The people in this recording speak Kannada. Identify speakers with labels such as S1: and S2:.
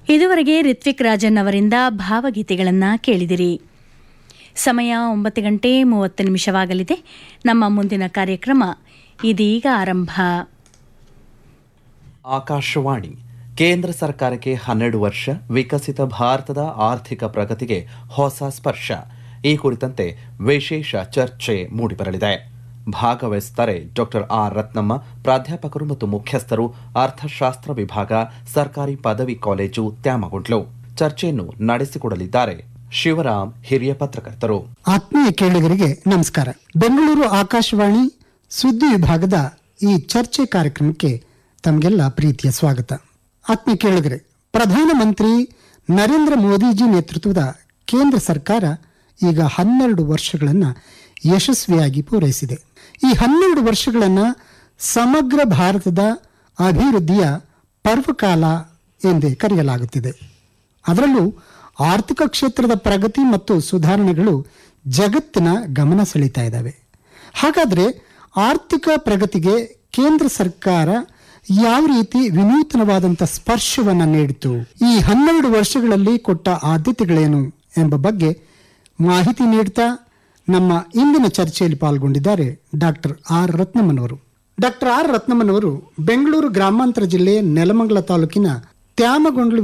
S1: ಇದುವರೆಗೆ ರಿತ್ವಿಕ್ ರಾಜನ್ ಅವರಿಂದ ಭಾವಗೀತೆಗಳನ್ನ ಕೇಳಿದಿರಿ ಸಮಯ ಒಂಬತ್ತು ಗಂಟೆ ಮೂವತ್ತು ನಿಮಿಷವಾಗಲಿದೆ ನಮ್ಮ ಮುಂದಿನ ಕಾರ್ಯಕ್ರಮ ಇದೀಗ ಆರಂಭ
S2: ಆಕಾಶವಾಣಿ ಕೇಂದ್ರ ಸರ್ಕಾರಕ್ಕೆ ಹನ್ನೆರಡು ವರ್ಷ ವಿಕಸಿತ ಭಾರತದ ಆರ್ಥಿಕ ಪ್ರಗತಿಗೆ ಹೊಸ ಸ್ಪರ್ಶ ಈ ಕುರಿತಂತೆ ವಿಶೇಷ ಚರ್ಚೆ ಮೂಡಿಬರಲಿದೆ ಭಾಗವಹಿಸುತ್ತಾರೆ ಡಾಕ್ಟರ್ ಆರ್ ರತ್ನಮ್ಮ ಪ್ರಾಧ್ಯಾಪಕರು ಮತ್ತು ಮುಖ್ಯಸ್ಥರು ಅರ್ಥಶಾಸ್ತ್ರ ವಿಭಾಗ ಸರ್ಕಾರಿ ಪದವಿ ಕಾಲೇಜು ತ್ಯಾಮಗುಂಡ್ಲು ಚರ್ಚೆಯನ್ನು ನಡೆಸಿಕೊಡಲಿದ್ದಾರೆ ಶಿವರಾಮ್ ಹಿರಿಯ ಪತ್ರಕರ್ತರು
S3: ಆತ್ಮೀಯ ಕೇಳುಗರಿಗೆ ನಮಸ್ಕಾರ ಬೆಂಗಳೂರು ಆಕಾಶವಾಣಿ ಸುದ್ದಿ ವಿಭಾಗದ ಈ ಚರ್ಚೆ ಕಾರ್ಯಕ್ರಮಕ್ಕೆ ತಮಗೆಲ್ಲ ಪ್ರೀತಿಯ ಸ್ವಾಗತ ಆತ್ಮೀಯ ಕೇಳುಗರೆ ಪ್ರಧಾನಮಂತ್ರಿ ನರೇಂದ್ರ ಮೋದಿಜಿ ನೇತೃತ್ವದ ಕೇಂದ್ರ ಸರ್ಕಾರ ಈಗ ಹನ್ನೆರಡು ವರ್ಷಗಳನ್ನು ಯಶಸ್ವಿಯಾಗಿ ಪೂರೈಸಿದೆ ಈ ಹನ್ನೆರಡು ವರ್ಷಗಳನ್ನು ಸಮಗ್ರ ಭಾರತದ ಅಭಿವೃದ್ಧಿಯ ಪರ್ವಕಾಲ ಎಂದೇ ಕರೆಯಲಾಗುತ್ತಿದೆ ಅದರಲ್ಲೂ ಆರ್ಥಿಕ ಕ್ಷೇತ್ರದ ಪ್ರಗತಿ ಮತ್ತು ಸುಧಾರಣೆಗಳು ಜಗತ್ತಿನ ಗಮನ ಸೆಳೀತಾ ಇದ್ದಾವೆ ಹಾಗಾದರೆ ಆರ್ಥಿಕ ಪ್ರಗತಿಗೆ ಕೇಂದ್ರ ಸರ್ಕಾರ ಯಾವ ರೀತಿ ವಿನೂತನವಾದಂಥ ಸ್ಪರ್ಶವನ್ನು ನೀಡಿತು ಈ ಹನ್ನೆರಡು ವರ್ಷಗಳಲ್ಲಿ ಕೊಟ್ಟ ಆದ್ಯತೆಗಳೇನು ಎಂಬ ಬಗ್ಗೆ ಮಾಹಿತಿ ನೀಡ್ತಾ ನಮ್ಮ ಇಂದಿನ ಚರ್ಚೆಯಲ್ಲಿ ಪಾಲ್ಗೊಂಡಿದ್ದಾರೆ ಡಾಕ್ಟರ್ ಆರ್ ರತ್ನಮ್ಮನವರು ಡಾಕ್ಟರ್ ಆರ್ ರತ್ನಮ್ಮನವರು ಬೆಂಗಳೂರು ಗ್ರಾಮಾಂತರ ಜಿಲ್ಲೆ ನೆಲಮಂಗಲ ತಾಲೂಕಿನ ತ್ಯಾಮಗೊಂಡ್ಲು